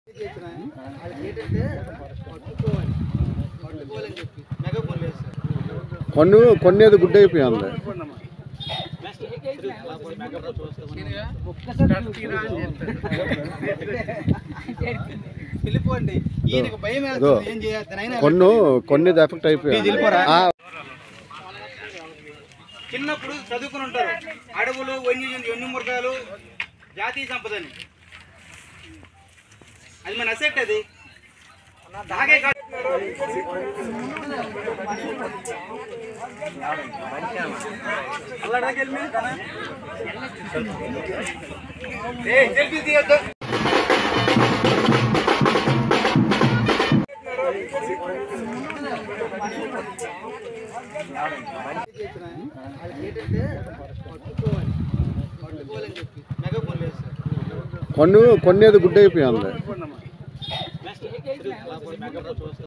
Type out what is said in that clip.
కొన్ను కొన్నేది good అయిపోయింది వెళ్ళిపోండి ఈయనకు భయం ఇదో. వేస్తుంది ఏం చేయాలి కొన్ను కొన్నేది ఎఫెక్ట్ అయిపోయింది ఆ, చిన్నప్పుడు చదువుకుని ఉంటారు అడవులు వన్య వన్య మృగాలు జాతీయ సంపదని అది మన అసెట్ అది తాగే కాదు. అల్లాడాకి వెళ్ళి మీద తన. ఏయ్, సెల్ఫీ తీయొద్దు మెగాఫోన్ లేదు సార్ కొన్ను కొన్నేది గుడ్ అయిపోయింది